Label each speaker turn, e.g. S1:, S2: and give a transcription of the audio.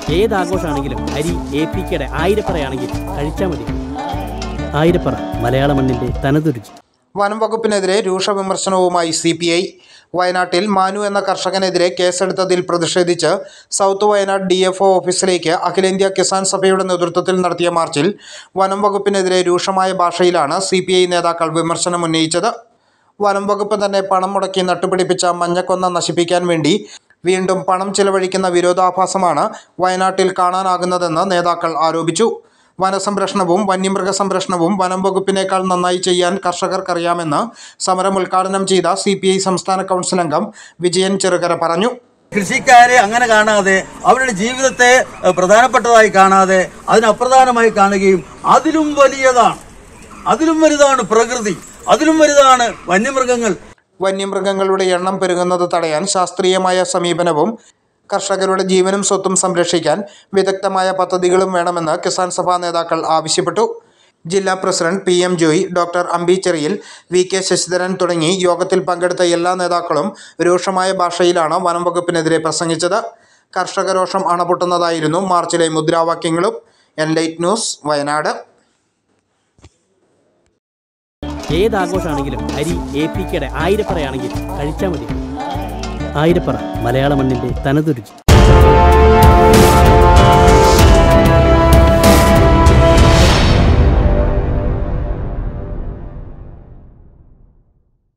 S1: ഏത് ആഘോഷമാണെങ്കിലും അരി എ പി കെയുടെ ആയിരപ്പറയാണെങ്കിൽ കഴിച്ചാൽ മതി ആയിരപ്പറ മലയാള മണ്ണിൻ്റെ തനതുരുചി
S2: വനം വകുപ്പിനെതിരെ രൂക്ഷ വിമർശനവുമായി സി പി ഐ വയനാട്ടിൽ മാനു എന്ന കർഷകനെതിരെ കേസെടുത്തതിൽ പ്രതിഷേധിച്ച് south Wayanad D F O ഓഫീസിലേക്ക് അഖിലേന്ത്യാ കിസാൻ സഭയുടെ നേതൃത്വത്തിൽ നടത്തിയ മാർച്ചിൽ വനം വകുപ്പിനെതിരെ രൂക്ഷമായ ഭാഷയിലാണ് സി പി ഐ നേതാക്കൾ വിമർശനം ഉന്നയിച്ചത് വനം വകുപ്പ് തന്നെ പണം മുടക്കി നട്ടുപിടിപ്പിച്ച മഞ്ഞക്കൊന്ന നശിപ്പിക്കാൻ വേണ്ടി വീണ്ടും പണം ചിലവഴിക്കുന്ന വിരോധാഭാസമാണ് വയനാട്ടിൽ കാണാനാകുന്നതെന്ന് നേതാക്കൾ ആരോപിച്ചു വനസംരക്ഷണവും വന്യമൃഗ സംരക്ഷണവും വനം വകുപ്പിനേക്കാൾ നന്നായി ചെയ്യാൻ കർഷകർക്കറിയാമെന്ന് സമരം ഉദ്ഘാടനം ചെയ്ത സി സംസ്ഥാന കൗൺസിൽ അംഗം വിജയൻ ചെറുകര പറഞ്ഞു
S3: കൃഷിക്കാരെ അങ്ങനെ കാണാതെ അവരുടെ ജീവിതത്തെ ഏഹ്, പ്രധാനപ്പെട്ടതായി കാണാതെ അതിനപ്രധാനമായി കാണുകയും അതിലും വലിയതാണ് അതിലും വലുതാണ് പ്രകൃതി അതിലും വലുതാണ് വന്യമൃഗങ്ങൾ
S2: വന്യമൃഗങ്ങളുടെ എണ്ണം പെരുകുന്നത് തടയാൻ ശാസ്ത്രീയമായ സമീപനവും കർഷകരുടെ ജീവനും സ്വത്തും സംരക്ഷിക്കാൻ വിദഗ്ധമായ പദ്ധതികളും വേണമെന്ന് കിസാൻ സഭാ നേതാക്കൾ ആവശ്യപ്പെട്ടു ജില്ലാ president P M Joy doctor Ambi Cheriyil V K Sasidharan തുടങ്ങി യോഗത്തിൽ പങ്കെടുത്ത എല്ലാ നേതാക്കളും രൂക്ഷമായ ഭാഷയിലാണ് വനം വകുപ്പിനെതിരെ പ്രസംഗിച്ചത് കർഷകരോഷം അണപൊട്ടുന്നതായിരുന്നു മാർച്ചിലെ മുദ്രാവാക്യങ്ങളും എൻലൈറ്റ് ന്യൂസ് വയനാട്
S1: ഏത് ആഘോഷമാണെങ്കിലും അരി എ പി കെയുടെ ആയിരപ്പറയാണെങ്കിൽ കഴിച്ചാൽ മതി ആയിരപ്പറ മലയാള മണ്ണിൻ്റെ തനതുരുചി